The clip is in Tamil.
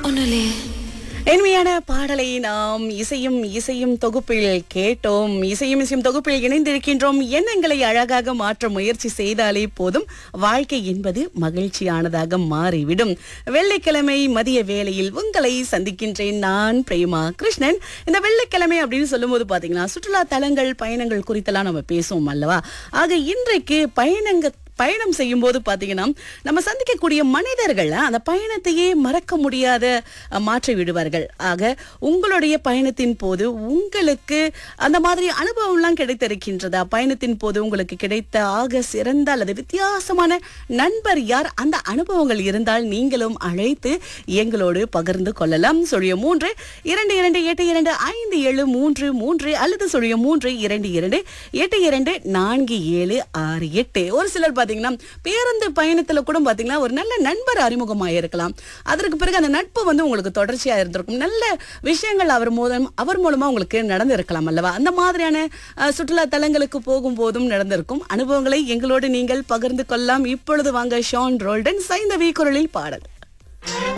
ஒன்றும் இல்லையே இனிமையான பாடலை நாம் இசையும் இசையும் தொகுப்பில் கேட்டோம் இசையும் இசையும் தொகுப்பில் இணைந்திருக்கின்றோம் எண்ணங்களை அழகாக மாற்ற முயற்சி செய்தாலே போதும் வாழ்க்கை என்பது மகிழ்ச்சியானதாக மாறிவிடும் வெள்ளிக்கிழமை மதிய வேளையில் உங்களை சந்திக்கின்றேன் நான் பிரேமா கிருஷ்ணன் இந்த வெள்ளிக்கிழமை அப்படின்னு சொல்லும்போது பாத்தீங்கன்னா சுற்றுலா தலங்கள் பயணங்கள் குறித்தெல்லாம் நம்ம பேசுவோம் அல்லவா ஆக இன்றைக்கு பயணங்க பயணம் செய்யும் போது பாத்தீங்கன்னா நம்ம சந்திக்கக்கூடிய மனிதர்கள் அந்த பயணத்தையே மறக்க முடியாத அஹ், மாற்றி விடுவார்கள் ஆக உங்களுடைய பயணத்தின் போது உங்களுக்கு அந்த மாதிரி அனுபவம்லாம் கிடைத்திருக்கின்றதா பயணத்தின் போது உங்களுக்கு கிடைத்த ஆக சிறந்த அல்லது வித்தியாசமான நண்பர் யார் அந்த அனுபவங்கள் இருந்தால் நீங்களும் அழைத்து எங்களோடு பகிர்ந்து கொள்ளலாம் சொல்லிய மூன்று இரண்டு இரண்டு எட்டு இரண்டு ஐந்து ஏழு மூன்று மூன்று அல்லது சொல்லிய மூன்று இரண்டு இரண்டு எட்டு இரண்டு நான்கு ஏழு ஆறு எட்டு ஒரு சிலர் பாத்தீங்கன்னா பேருந்து பயணத்துல கூட பாத்தீங்கன்னா ஒரு நல்ல நண்பர் அறிமுகமாக இருக்கலாம் அதற்கு பிறகு அந்த நட்பு வந்து உங்களுக்கு தொடர்ச்சியா இருந்திருக்கும் நல்ல விஷயங்கள் அவர் மூலம் அவர் மூலமா உங்களுக்கு நடந்திருக்கலாம் அல்லவா அந்த மாதிரியான அஹ், சுற்றுலா தலங்களுக்கு போகும்போதும் நடந்திருக்கும் அனுபவங்களை எங்களோடு நீங்கள் பகிர்ந்து கொள்ளலாம் இப்பொழுது வாங்க ஷான் ரோல்டன் சைந்தவி குரலில் பாடல்